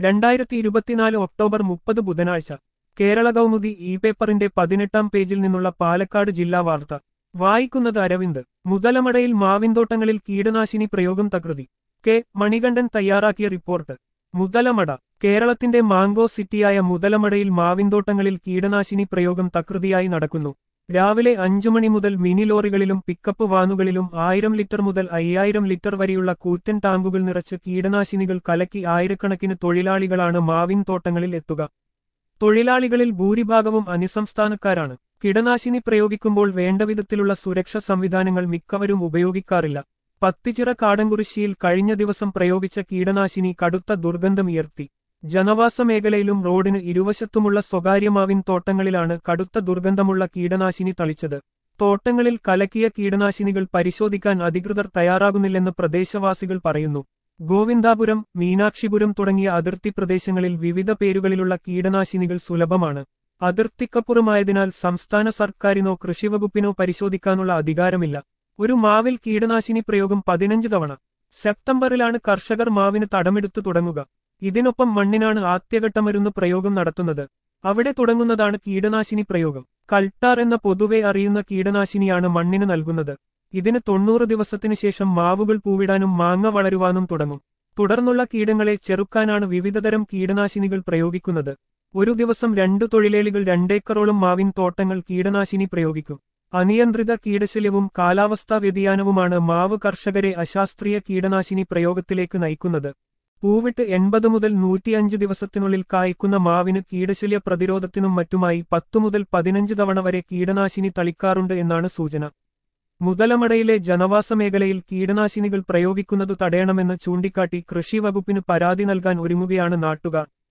രണ്ടായിരത്തി ഇരുപത്തിനാല് ഒക്ടോബർ മുപ്പത് ബുധനാഴ്ച കേരള കൗമുദി ഇ പേപ്പറിന്റെ പതിനെട്ടാം പേജിൽ നിന്നുള്ള പാലക്കാട് ജില്ലാ വാർത്ത വായിക്കുന്നത് അരവിന്ദ് മുതലമടയിൽ മാവിൻതോട്ടങ്ങളിൽ കീടനാശിനി പ്രയോഗം തകൃതി കെ മണികണ്ഠൻ തയ്യാറാക്കിയ റിപ്പോർട്ട് മുതലമട കേരളത്തിന്റെ മാംഗോ സിറ്റിയായ മുതലമടയിൽ മാവിൻതോട്ടങ്ങളിൽ കീടനാശിനി പ്രയോഗം തകൃതിയായി നടക്കുന്നു രാവിലെ അഞ്ചു മണി മുതൽ മിനി ലോറികളിലും പിക്കപ്പ് വാനുകളിലും ആയിരം ലിറ്റർ മുതൽ അയ്യായിരം ലിറ്റർ വരെയുള്ള കൂറ്റൻ ടാങ്കുകൾ നിറച്ച് കീടനാശിനികൾ കലക്കി ആയിരക്കണക്കിന് തൊഴിലാളികളാണ് മാവിൻ തോട്ടങ്ങളിൽ എത്തുക തൊഴിലാളികളിൽ ഭൂരിഭാഗവും അന്യസംസ്ഥാനക്കാരാണ് കീടനാശിനി പ്രയോഗിക്കുമ്പോൾ വേണ്ടവിധത്തിലുള്ള സുരക്ഷാ സംവിധാനങ്ങൾ മിക്കവരും ഉപയോഗിക്കാറില്ല പത്തിച്ചിറ കാടൻകുറിശ്ശിയിൽ കഴിഞ്ഞ ദിവസം പ്രയോഗിച്ച കീടനാശിനി കടുത്ത ദുർഗന്ധമുയർത്തി ജനവാസ മേഖലയിലും റോഡിന് ഇരുവശത്തുമുള്ള സ്വകാര്യ മാവിൻ തോട്ടങ്ങളിലാണ് കടുത്ത ദുർഗന്ധമുള്ള കീടനാശിനി തളിച്ചത് തോട്ടങ്ങളിൽ കലക്കിയ കീടനാശിനികൾ പരിശോധിക്കാൻ അധികൃതർ തയ്യാറാകുന്നില്ലെന്ന് പ്രദേശവാസികൾ പറയുന്നു ഗോവിന്ദാപുരം മീനാക്ഷിപുരം തുടങ്ങിയ അതിർത്തി പ്രദേശങ്ങളിൽ വിവിധ പേരുകളിലുള്ള കീടനാശിനികൾ സുലഭമാണ് അതിർത്തിക്കപ്പുറമായതിനാൽ സംസ്ഥാന സർക്കാരിനോ കൃഷിവകുപ്പിനോ പരിശോധിക്കാനുള്ള അധികാരമില്ല ഒരു മാവിൽ കീടനാശിനി പ്രയോഗം പതിനഞ്ച് തവണ സെപ്റ്റംബറിലാണ് കർഷകർ മാവിന് തടമെടുത്തു തുടങ്ങുക ഇതിനൊപ്പം മണ്ണിനാണ് ആദ്യഘട്ടമരുന്ന് പ്രയോഗം നടത്തുന്നത് അവിടെ തുടങ്ങുന്നതാണ് കീടനാശിനി പ്രയോഗം കൾട്ടാർ എന്ന പൊതുവെ അറിയുന്ന കീടനാശിനിയാണ് മണ്ണിന് നൽകുന്നത് ഇതിന് തൊണ്ണൂറ് ദിവസത്തിനു ശേഷം മാവുകൾ പൂവിടാനും മാങ്ങ വളരുവാനും തുടങ്ങും തുടർന്നുള്ള കീടങ്ങളെ ചെറുക്കാനാണ് വിവിധതരം കീടനാശിനികൾ പ്രയോഗിക്കുന്നത് ഒരു ദിവസം രണ്ടു തൊഴിലാളികൾ രണ്ടേക്കറോളം മാവിൻ തോട്ടങ്ങൾ കീടനാശിനി പ്രയോഗിക്കും അനിയന്ത്രിത കീടശല്യവും കാലാവസ്ഥാ വ്യതിയാനവുമാണ് മാവ് കർഷകരെ അശാസ്ത്രീയ കീടനാശിനി പ്രയോഗത്തിലേക്ക് നയിക്കുന്നത് പൂവിട്ട് എൺപത് മുതൽ നൂറ്റിയഞ്ച് ദിവസത്തിനുള്ളിൽ കായ്ക്കുന്ന മാവിന് കീടശല്യ പ്രതിരോധത്തിനും മറ്റുമായി പത്തു മുതൽ പതിനഞ്ച് തവണ വരെ കീടനാശിനി തളിക്കാറുണ്ട് എന്നാണ് സൂചന മുതലമടയിലെ ജനവാസ മേഖലയിൽ കീടനാശിനികൾ പ്രയോഗിക്കുന്നതു തടയണമെന്ന് ചൂണ്ടിക്കാട്ടി കൃഷി വകുപ്പിന് പരാതി നൽകാൻ ഒരുങ്ങുകയാണ് നാട്ടുകാർ